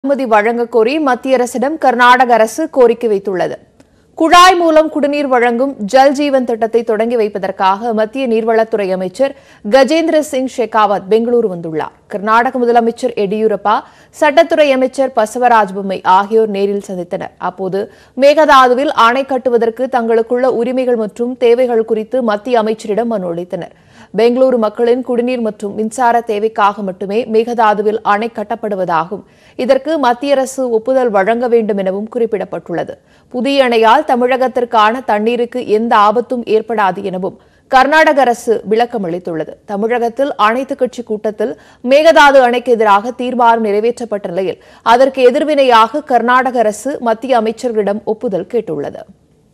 அனுமதி வழங்கக் கோரி மத்திய அரசிடம் கர்நாடக அரசு கோரிக்கை வைத்துள்ளது குழாய் மூலம் குடிநீர் வழங்கும் ஜல் ஜீவன் திட்டத்தை தொடங்கி வைப்பதற்காக மத்திய நீர்வளத்துறை அமைச்சர் கஜேந்திர சிங் ஷெகாவத் பெங்களூரு வந்துள்ளார் கர்நாடக முதலமைச்சர் எடியூரப்பா சட்டத்துறை அமைச்சர் பசவராஜ் பொம்மை ஆகியோர் நேரில் சந்தித்தனர் அப்போது மேகதாதுவில் அணை கட்டுவதற்கு தங்களுக்குள்ள உரிமைகள் மற்றும் தேவைகள் குறித்து மத்திய அமைச்சரிடம் மனு அளித்தனர் பெங்களூரு மக்களின் குடிநீர் மற்றும் மின்சார தேவைக்காக மட்டுமே மேகதாதுவில் அணை கட்டப்படுவதாகும் இதற்கு மத்திய அரசு ஒப்புதல் வழங்க வேண்டும் எனவும் குறிப்பிடப்பட்டுள்ளது புதிய அணையால் தமிழகத்திற்கான தண்ணீருக்கு எந்த ஆபத்தும் ஏற்படாது எனவும் கர்நாடக அரசு விளக்கம் அளித்துள்ளது தமிழகத்தில் அனைத்து கட்சி கூட்டத்தில் மேகதாது அணைக்கு எதிராக தீர்மானம் நிறைவேற்றப்பட்ட நிலையில் அதற்கு எதிர்வினையாக கர்நாடக அரசு மத்திய அமைச்சர்களிடம் ஒப்புதல் கேட்டுள்ளது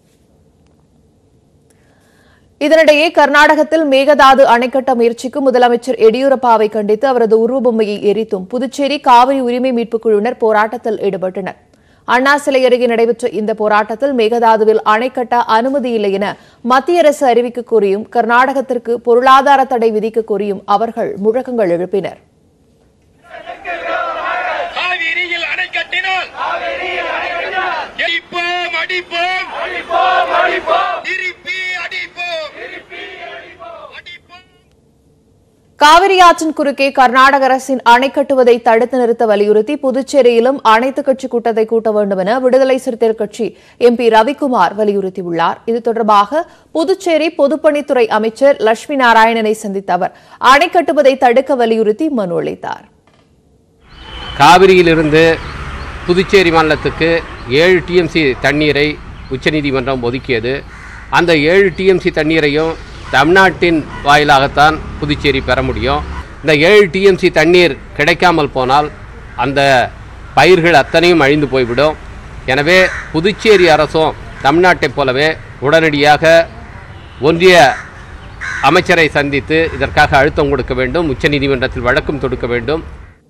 இதனிடையே கர்நாடகத்தில் மேகதாது அணை கட்ட முயற்சிக்கும் முதலமைச்சர் எடியூரப்பாவை கண்டித்து அவரது உருவபொம்மையை எரித்தும் புதுச்சேரி காவிரி உரிமை மீட்புக் குழுவினர் போராட்டத்தில் ஈடுபட்டனர் அண்ணா சிலை அருகே நடைபெற்ற இந்த போராட்டத்தில் மேகதாதுவில் அணை கட்ட அனுமதி இல்லை என மத்திய அரசு அறிவிக்க கோரியும் கர்நாடகத்திற்கு பொருளாதார தடை விதிக்க கோரியும் அவர்கள் முழக்கங்கள் எழுப்பினர் காவிரியில் அணை கட்டினால் எரிப்போம் அடிப்போம் திருப்பி அடிப்போம் அடிப்போம் காவிரி ஆற்றின் குறுக்கே கர்நாடக அரசின் அணை கட்டுவதை தடுத்து நிறுத்த வலியுறுத்தி புதுச்சேரியிலும் அனைத்துக் கட்சி கூட்டத்தை கூட்ட வேண்டும் என விடுதலை சிறுத்தைகள் கட்சி எம்பி ரவிக்குமார் வலியுறுத்தியுள்ளார் இது தொடர்பாக புதுச்சேரி பொதுப்பணித்துறை அமைச்சர் லட்சுமி நாராயணனை சந்தித்த அவர் அணை கட்டுவதை தடுக்க வலியுறுத்தி மனு அளித்தார் காவிரியிலிருந்து புதுச்சேரி மாநிலத்துக்கு ஏழு டிஎம்சி தண்ணீரை உச்சநீதிமன்றம் ஒதுக்கியது அந்த ஏழு டிஎம்சி தண்ணீரையும் தமிழ்நாட்டின் வாயிலாகத்தான் புதுச்சேரி பெற முடியும் இந்த ஏழு டிஎம்சி தண்ணீர் கிடைக்காமல் போனால் அந்த பயிர்கள் அத்தனையும் அழிந்து போய்விடும் எனவே புதுச்சேரி அரசும் தமிழ்நாட்டைப் போலவே உடனடியாக ஒன்றிய அமைச்சரை சந்தித்து இதற்காக அழுத்தம் கொடுக்க வேண்டும் உச்சநீதிமன்றத்தில் வழக்கும் தொடுக்க வேண்டும்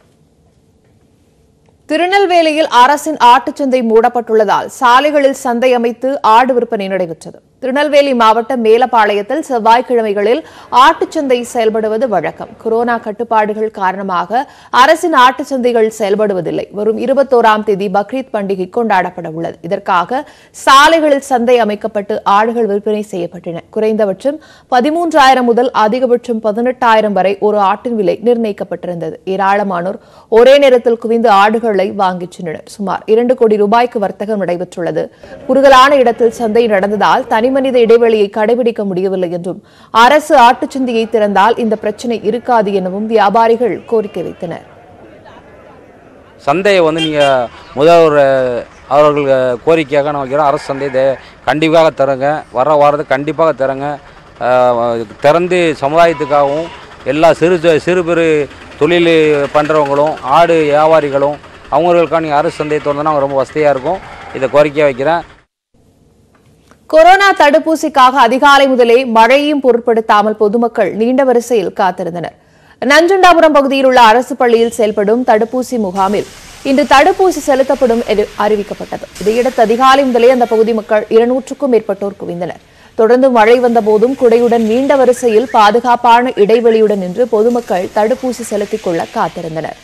திருநெல்வேலியில் அரசின் ஆட்டுச்சந்தை மூடப்பட்டுள்ளதால் சாலைகளில் சந்தை அமைத்து ஆடு விற்பனை நடைபெற்றது திருநெல்வேலி மாவட்டம் மேலப்பாளையத்தில் செவ்வாய்க்கிழமைகளில் ஆட்டுச்சந்தை செயல்படுவது வழக்கம் கொரோனா கட்டுப்பாடுகள் காரணமாக அரசின் ஆட்டுச்சந்தைகள் செயல்படுவதில்லை வரும் இருபத்தோராம் தேதி பக்ரீத் பண்டிகை கொண்டாடப்பட உள்ளது இதற்காக சாலைகளில் சந்தை அமைக்கப்பட்டு ஆடுகள் விற்பனை செய்யப்பட்டன குறைந்தபட்சம் பதிமூன்றாயிரம் முதல் அதிகபட்சம் பதினெட்டாயிரம் வரை ஒரு ஆட்டின் விலை நிர்ணயிக்கப்பட்டிருந்தது ஏராளமானோர் ஒரே நேரத்தில் குவிந்து ஆடுகளை வாங்கிச் சென்றனர் சுமார் இரண்டு கோடி ரூபாய்க்கு வர்த்தகம் நடைபெற்றுள்ளது குறுகலான இடத்தில் சந்தை நடந்ததால் தனிமனித இடைவெளியை கடைபிடிக்க முடியவில்லை என்றும் அரசு ஆட்டுச்சந்தையை திறந்தால் இந்த பிரச்சனை இருக்காது எனவும் வியாபாரிகள் கோரிக்கை வைத்தனர் சந்தையை வந்து நீங்கள் முதல்வர் அவர்கள் கோரிக்கையாக நான் வைக்கிறோம் அரசு சந்தை தே கண்டிப்பாக தருங்க வர வாரத்துக்கு கண்டிப்பாக தருங்க அஹ், திறந்து சமுதாயத்துக்காகவும் எல்லா சிறு தொ- சிறு பெரு தொழில் பண்ணுறவங்களும் ஆடு வியாபாரிகளும் அவங்களுக்காக நீங்கள் அரசு சந்தையை திறந்தோன்னா ரொம்ப வசதியாக இருக்கும் இதை கோரிக்கையாக வைக்கிறேன் கொரோனா தடுப்பூசிக்காக அதிகாலை முதலே மழையையும் பொருட்படுத்தாமல் பொதுமக்கள் நீண்ட வரிசையில் காத்திருந்தனர் நஞ்சுண்டாபுரம் பகுதியில் உள்ள அரசு பள்ளியில் செயல்படும் தடுப்பூசி முகாமில் இன்று தடுப்பூசி செலுத்தப்படும் என அறிவிக்கப்பட்டது இதையடுத்து அதிகாலை முதலே அந்த பகுதி மக்கள் இருநூற்றுக்கும் மேற்பட்டோர் குவிந்தனர் தொடர்ந்து மழை வந்த போதும் குடையுடன் நீண்ட வரிசையில் பாதுகாப்பான இடைவெளியுடன் நின்று பொதுமக்கள் தடுப்பூசி செலுத்திக் கொள்ள காத்திருந்தனர்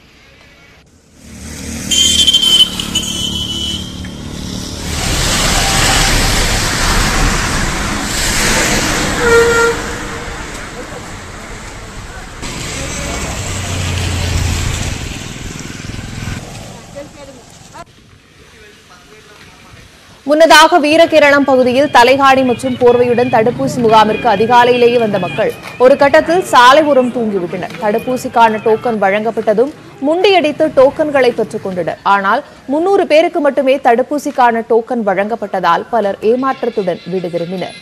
முன்னதாக வீரகேரளம் பகுதியில் தலைகாணி மற்றும் போர்வையுடன் தடுப்பூசி முகாமிற்கு அதிகாலையிலேயே வந்த மக்கள் ஒரு கட்டத்தில் சாலை ஓரம் தூங்கிவிட்டனர் தடுப்பூசிக்கான டோக்கன் வழங்கப்பட்டதும் முண்டியடித்து டோக்கன்களை பெற்றுக் கொண்டனர் ஆனால் முன்னூறு பேருக்கு மட்டுமே தடுப்பூசிக்கான டோக்கன் வழங்கப்பட்டதால் பலர் ஏமாற்றத்துடன் வீடு திரும்பினர்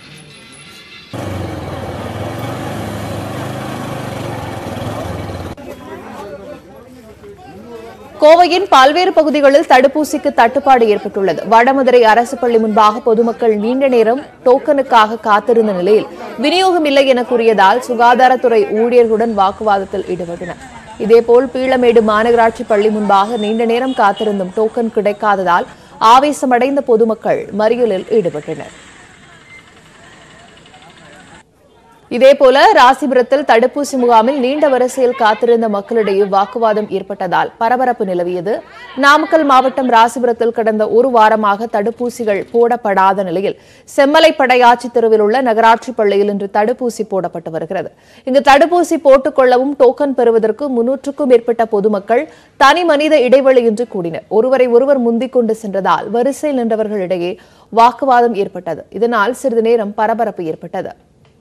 கோவையின் பல்வேறு பகுதிகளில் தடுப்பூசிக்கு தட்டுப்பாடு ஏற்பட்டுள்ளது வடமதுரை அரசு பள்ளி முன்பாக பொதுமக்கள் நீண்ட நேரம் டோக்கனுக்காக காத்திருந்த நிலையில் விநியோகம் இல்லை என கூறியதால் சுகாதாரத்துறை ஊழியர்களுடன் வாக்குவாதத்தில் ஈடுபட்டனர் இதேபோல் பீளமேடு மாநகராட்சி பள்ளி முன்பாக நீண்ட நேரம் காத்திருந்தும் டோக்கன் கிடைக்காததால் ஆவேசமடைந்த பொதுமக்கள் மறியலில் ஈடுபட்டனர் இதேபோல ராசிபுரத்தில் தடுப்பூசி முகாமில் நீண்ட வரிசையில் காத்திருந்த மக்களிடையே வாக்குவாதம் ஏற்பட்டதால் பரபரப்பு நிலவியது நாமக்கல் மாவட்டம் ராசிபுரத்தில் கடந்த ஒரு வாரமாக தடுப்பூசிகள் போடப்படாத நிலையில் செம்மலை படையாச்சி தெருவில் உள்ள நகராட்சி பள்ளியில் இன்று தடுப்பூசி போடப்பட்டு வருகிறது இங்கு தடுப்பூசி போட்டுக் கொள்ளவும் டோக்கன் பெறுவதற்கு முன்னூற்றுக்கும் மேற்பட்ட பொதுமக்கள் தனி மனித இடைவெளியின்றி கூடினர் ஒருவரை ஒருவர் முந்திக் கொண்டு சென்றதால் வரிசையில் நின்றவர்களிடையே வாக்குவாதம் ஏற்பட்டது இதனால் சிறிது நேரம் பரபரப்பு ஏற்பட்டது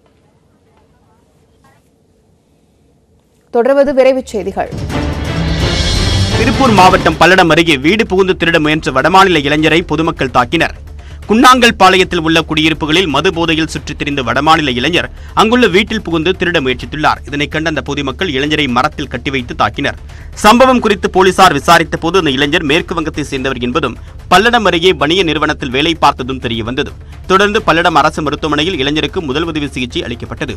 தொடர்வது விரைவுச் செய்திகள் திருப்பூர் மாவட்டம் பல்லடம் அருகே வீடு புகுந்து திருட முயன்ற வடமாநில இளைஞரை பொதுமக்கள் தாக்கினர் குன்னாங்கல் பாளையத்தில் உள்ள குடியிருப்புகளில் மது போதையில் சுற்றித் திரிந்த வடமாநில இளைஞர் அங்குள்ள வீட்டில் புகுந்து திருட முயற்சித்துள்ளார் இதனை கண்ட அந்த பொதுமக்கள் இளைஞரை மரத்தில் கட்டி வைத்து தாக்கினர் சம்பவம் குறித்து போலீசார் விசாரித்த போது அந்த இளைஞர் மேற்கு வங்கத்தை சேர்ந்தவர் என்பதும் பல்லடம் அருகே வணிக நிறுவனத்தில் வேலை பார்த்ததும் தெரிய வந்தது தொடர்ந்து பல்லடம் அரசு மருத்துவமனையில் இளைஞருக்கு முதல் உதவி சிகிச்சை அளிக்கப்பட்டது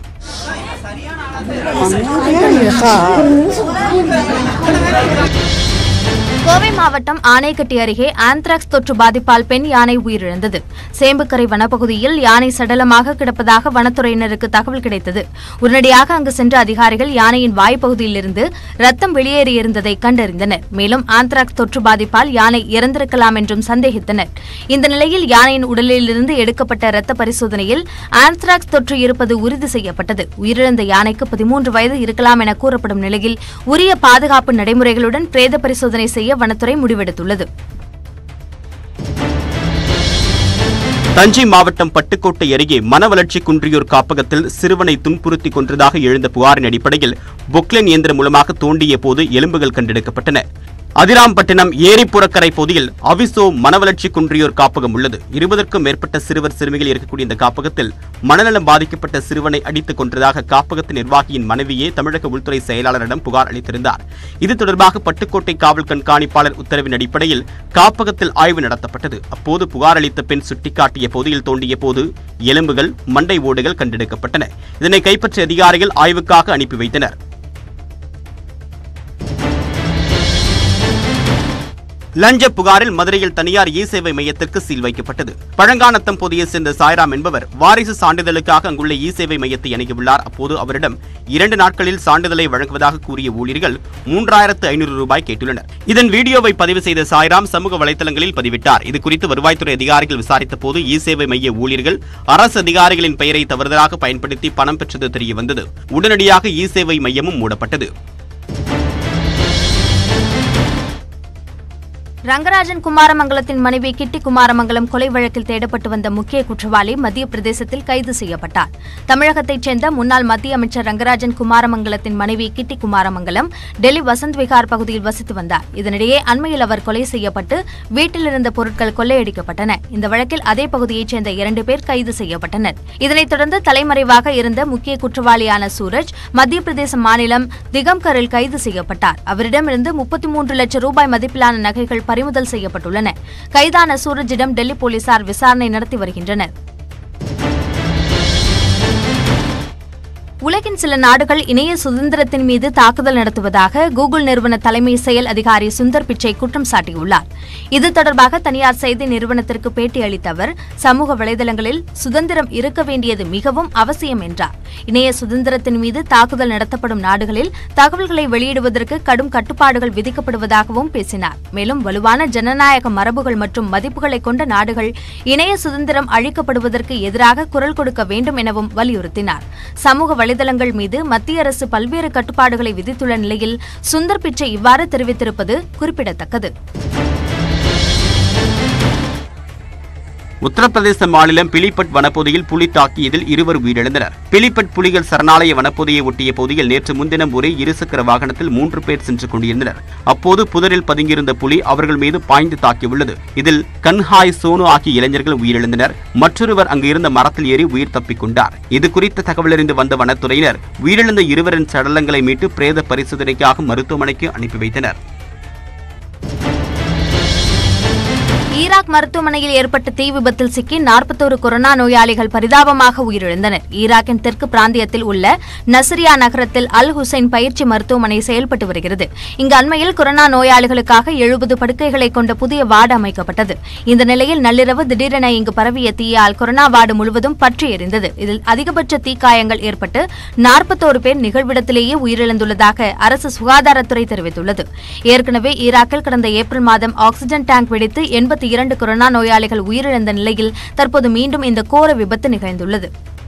கோவை மாவட்டம் ஆனைக்கட்டி அருகே ஆந்த்ராக்ஸ் தொற்று பாதிப்பால் பெண் யானை உயிரிழந்தது சேம்புக்கரை வனப்பகுதியில் யானை சடலமாக கிடப்பதாக வனத்துறையினருக்கு தகவல் கிடைத்தது உடனடியாக அங்கு சென்ற அதிகாரிகள் யானையின் வாய்ப்பகுதியிலிருந்து ரத்தம் வெளியேறியிருந்ததை கண்டறிந்தனர் மேலும் ஆந்த்ராக்ஸ் தொற்று பாதிப்பால் யானை இறந்திருக்கலாம் என்றும் சந்தேகித்தனர் இந்த நிலையில் யானையின் உடலிலிருந்து எடுக்கப்பட்ட இரத்த பரிசோதனையில் ஆந்த்ராக்ஸ் தொற்று இருப்பது உறுதி செய்யப்பட்டது உயிரிழந்த யானைக்கு பதிமூன்று வயது இருக்கலாம் என கூறப்படும் நிலையில் உரிய பாதுகாப்பு நடைமுறைகளுடன் பிரேத பரிசோதனை செய்ய வனத்துறை முடிவெடுத்துள்ளது தஞ்சை மாவட்டம் பட்டுக்கோட்டை அருகே மனவளர்ச்சி குன்றியோர் காப்பகத்தில் சிறுவனை துன்புறுத்தி கொன்றதாக எழுந்த புகாரின் அடிப்படையில் பொக்லைன் இயந்திரம் மூலமாக தோண்டிய போது எலும்புகள் கண்டெடுக்கப்பட்டன அதிராம்பட்டினம் ஏரிப்புறக்கரை பகுதியில் அவிசோ மனவளர்ச்சி குன்றியோர் காப்பகம் உள்ளது இருபதற்கும் மேற்பட்ட சிறுவர் சிறுமிகள் இருக்கக்கூடிய இந்த காப்பகத்தில் மனநலம் பாதிக்கப்பட்ட சிறுவனை அடித்துக் கொன்றதாக காப்பகத்து நிர்வாகியின் மனைவியே தமிழக உள்துறை செயலாளரிடம் புகார் அளித்திருந்தார் இது தொடர்பாக பட்டுக்கோட்டை காவல் கண்காணிப்பாளர் உத்தரவின் அடிப்படையில் காப்பகத்தில் ஆய்வு நடத்தப்பட்டது அப்போது புகார் அளித்த பெண் சுட்டிக்காட்டிய பகுதியில் தோண்டிய போது எலும்புகள் மண்டை ஓடுகள் கண்டெடுக்கப்பட்டன இதனை கைப்பற்றிய அதிகாரிகள் ஆய்வுக்காக அனுப்பி வைத்தனர் லஞ்ச புகாரில் மதுரையில் தனியார் இ சேவை மையத்திற்கு சீல் வைக்கப்பட்டது பழங்கானத்தம் பகுதியைச் சேர்ந்த சாய்ராம் என்பவர் வாரிசு சான்றிதழுக்காக அங்குள்ள இ சேவை மையத்தை அணுகியுள்ளார் அப்போது அவரிடம் இரண்டு நாட்களில் சான்றிதழை வழங்குவதாக கூறிய ஊழியர்கள் மூன்றாயிரத்து ஐநூறு ரூபாய் கேட்டுள்ளனர் இதன் வீடியோவை பதிவு செய்த சாய்ராம் சமூக வலைதளங்களில் பதிவிட்டார் இது குறித்து வருவாய்த்துறை அதிகாரிகள் விசாரித்த போது இ சேவை மைய ஊழியர்கள் அரசு அதிகாரிகளின் பெயரை தவறுதலாக பயன்படுத்தி பணம் பெற்றது தெரிய வந்தது உடனடியாக இ சேவை மையமும் மூடப்பட்டது ரங்கராஜன் குமாரமங்கலத்தின் மனைவி கிட்டி குமாரமங்கலம் கொலை வழக்கில் தேடப்பட்டு வந்த முக்கிய குற்றவாளி மத்திய பிரதேசத்தில் கைது செய்யப்பட்டார் தமிழகத்தைச் சேர்ந்த முன்னாள் மத்திய அமைச்சர் ரங்கராஜன் குமாரமங்கலத்தின் மனைவி கிட்டி குமாரமங்கலம் டெல்லி வசந்த் விகார் பகுதியில் வசித்து வந்தார் இதனிடையே அண்மையில் அவர் கொலை செய்யப்பட்டு வீட்டில் இருந்த பொருட்கள் கொள்ளையடிக்கப்பட்டன இந்த வழக்கில் அதே பகுதியைச் சேர்ந்த இரண்டு பேர் கைது செய்யப்பட்டனர் இதனைத் தொடர்ந்து தலைமறைவாக இருந்த முக்கிய குற்றவாளியான சூரஜ் மத்திய பிரதேச மாநிலம் திகம்கரில் கைது செய்யப்பட்டார் அவரிடமிருந்து முப்பத்தி மூன்று லட்சம் ரூபாய் மதிப்பிலான நகைகள் பறிமுதல் செய்யப்பட்டுள்ளன கைதான சூரஜிடம் டெல்லி போலீசார் விசாரணை நடத்தி வருகின்றனர் உலகின் சில நாடுகள் இணைய சுதந்திரத்தின் மீது தாக்குதல் நடத்துவதாக கூகுள் நிறுவன தலைமை செயல் அதிகாரி சுந்தர் பிச்சை குற்றம் சாட்டியுள்ளார் இது தொடர்பாக தனியார் செய்தி நிறுவனத்திற்கு பேட்டி அளித்த அவர் சமூக வலைதளங்களில் சுதந்திரம் இருக்க வேண்டியது மிகவும் அவசியம் என்றார் இணைய சுதந்திரத்தின் மீது தாக்குதல் நடத்தப்படும் நாடுகளில் தகவல்களை வெளியிடுவதற்கு கடும் கட்டுப்பாடுகள் விதிக்கப்படுவதாகவும் பேசினார் மேலும் வலுவான ஜனநாயக மரபுகள் மற்றும் மதிப்புகளை கொண்ட நாடுகள் இணைய சுதந்திரம் அழிக்கப்படுவதற்கு எதிராக குரல் கொடுக்க வேண்டும் எனவும் வலியுறுத்தினார் சமூக வலைதளங்கள் மீது மத்திய அரசு பல்வேறு கட்டுப்பாடுகளை விதித்துள்ள நிலையில் சுந்தர் பிச்சை இவ்வாறு தெரிவித்திருப்பது குறிப்பிடத்தக்கது உத்தரப்பிரதேச மாநிலம் பிலிபட் வனப்பகுதியில் புலி தாக்கியதில் இருவர் உயிரிழந்தனர் பிலிபட் புலிகள் சரணாலய வனப்பகுதியை ஒட்டிய பகுதியில் நேற்று முன்தினம் ஒரே இருசக்கர வாகனத்தில் மூன்று பேர் சென்று கொண்டிருந்தனர் அப்போது புதரில் பதுங்கியிருந்த புலி அவர்கள் மீது பாய்ந்து தாக்கியுள்ளது இதில் கன்ஹாய் சோனு ஆகிய இளைஞர்கள் உயிரிழந்தனர் மற்றொருவர் அங்கு இருந்த மரத்தில் ஏறி உயிர் தப்பிக் கொண்டார் இது குறித்த தகவலறிந்து வந்த வனத்துறையினர் உயிரிழந்த இருவரின் சடலங்களை மீட்டு பிரேத பரிசோதனைக்காக மருத்துவமனைக்கு அனுப்பி வைத்தனர் ஈராக் மருத்துவமனையில் ஏற்பட்ட தீ விபத்தில் சிக்கி நாற்பத்தோரு கொரோனா நோயாளிகள் பரிதாபமாக உயிரிழந்தனர் ஈராக்கின் தெற்கு பிராந்தியத்தில் உள்ள நஸ்ரியா நகரத்தில் அல் ஹுசைன் பயிற்சி மருத்துவமனை செயல்பட்டு வருகிறது இங்கு அண்மையில் கொரோனா நோயாளிகளுக்காக எழுபது படுக்கைகளை கொண்ட புதிய வார்டு அமைக்கப்பட்டது இந்த நிலையில் நள்ளிரவு திடீரென இங்கு பரவிய தீயால் கொரோனா வார்டு முழுவதும் பற்றி எரிந்தது இதில் அதிகபட்ச தீக்காயங்கள் ஏற்பட்டு நாற்பத்தோரு பேர் நிகழ்விடத்திலேயே உயிரிழந்துள்ளதாக அரசு சுகாதாரத்துறை தெரிவித்துள்ளது ஏற்கனவே ஈராக்கில் கடந்த ஏப்ரல் மாதம் ஆக்ஸிஜன் டேங்க் வெடித்து எண்பத்தி இரண்டு கொரோனா நோயாளிகள் உயிரிழந்த நிலையில் தற்போது மீண்டும் இந்த கோர விபத்து நிகழ்ந்துள்ளது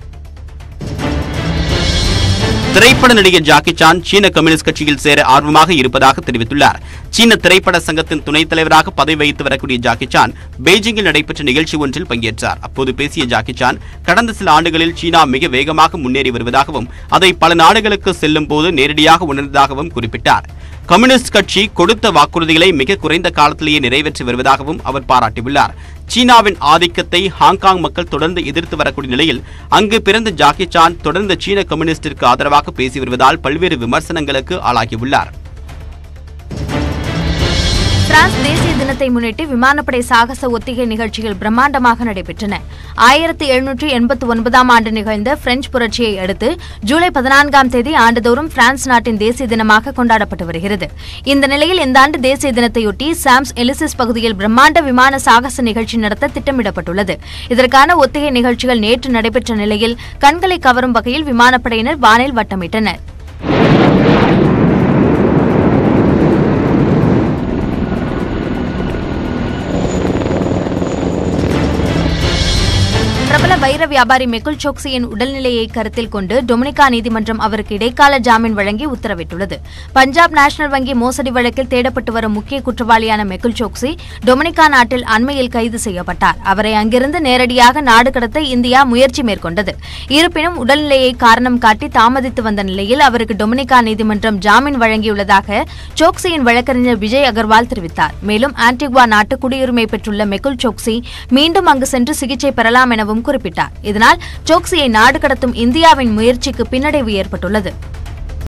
திரைப்பட நடிகர் ஜாக்கி சான் சீன கம்யூனிஸ்ட் கட்சியில் சேர ஆர்வமாக இருப்பதாக தெரிவித்துள்ளார் சீன திரைப்பட சங்கத்தின் துணைத் தலைவராக பதவி வகித்து வரக்கூடிய ஜாக்கி சான் பெய்ஜிங்கில் நடைபெற்ற நிகழ்ச்சி ஒன்றில் பங்கேற்றார் அப்போது பேசிய ஜாக்கி சான் கடந்த சில ஆண்டுகளில் சீனா மிக வேகமாக முன்னேறி வருவதாகவும் அதை பல நாடுகளுக்கு செல்லும் போது நேரடியாக உணர்ந்ததாகவும் குறிப்பிட்டார் கம்யூனிஸ்ட் கட்சி கொடுத்த வாக்குறுதிகளை மிக குறைந்த காலத்திலேயே நிறைவேற்றி வருவதாகவும் அவர் பாராட்டியுள்ளார் சீனாவின் ஆதிக்கத்தை ஹாங்காங் மக்கள் தொடர்ந்து எதிர்த்து வரக்கூடிய நிலையில் அங்கு பிறந்த ஜாக்கி சான் தொடர்ந்து சீன கம்யூனிஸ்டிற்கு ஆதரவாக பேசி வருவதால் பல்வேறு விமர்சனங்களுக்கு ஆளாகியுள்ளார் பிரான்ஸ் தேசிய தினத்தை முன்னிட்டு விமானப்படை சாகச ஒத்திகை நிகழ்ச்சிகள் பிரம்மாண்டமாக நடைபெற்றன ஆயிரத்தி எழுநூற்றி எண்பத்தி ஒன்பதாம் ஆண்டு நிகழ்ந்த பிரெஞ்சு புரட்சியை அடுத்து ஜூலை பதினான்காம் தேதி ஆண்டுதோறும் பிரான்ஸ் நாட்டின் தேசிய தினமாக கொண்டாடப்பட்டு வருகிறது இந்த நிலையில் இந்த ஆண்டு தேசிய தினத்தையொட்டி சாம்ஸ் எலிசிஸ் பகுதியில் பிரம்மாண்ட விமான சாகச நிகழ்ச்சி நடத்த திட்டமிடப்பட்டுள்ளது இதற்கான ஒத்திகை நிகழ்ச்சிகள் நேற்று நடைபெற்ற நிலையில் கண்களை கவரும் வகையில் விமானப்படையினர் வானில் வட்டமிட்டனர் பிரபல வைர வியாபாரி மெகுல் சோக்சியின் உடல்நிலையை கருத்தில் கொண்டு டொமினிகா நீதிமன்றம் அவருக்கு இடைக்கால ஜாமீன் வழங்கி உத்தரவிட்டுள்ளது பஞ்சாப் நேஷனல் வங்கி மோசடி வழக்கில் தேடப்பட்டு வரும் முக்கிய குற்றவாளியான மெகுல் சோக்சி டொமினிகா நாட்டில் அண்மையில் கைது செய்யப்பட்டார் அவரை அங்கிருந்து நேரடியாக நாடு கடத்த இந்தியா முயற்சி மேற்கொண்டது இருப்பினும் உடல்நிலையை காரணம் காட்டி தாமதித்து வந்த நிலையில் அவருக்கு டொமினிகா நீதிமன்றம் ஜாமீன் வழங்கியுள்ளதாக சோக்சியின் வழக்கறிஞர் விஜய் அகர்வால் தெரிவித்தார் மேலும் ஆன்டிகுவா நாட்டு குடியுரிமை பெற்றுள்ள மெகுல் சோக்சி மீண்டும் அங்கு சென்று சிகிச்சை பெறலாம் எனவும் குறிப்பிட்டார் இதனால் சோக்சியை நாடு கடத்தும் இந்தியாவின் முயற்சிக்கு பின்னடைவு ஏற்பட்டுள்ளது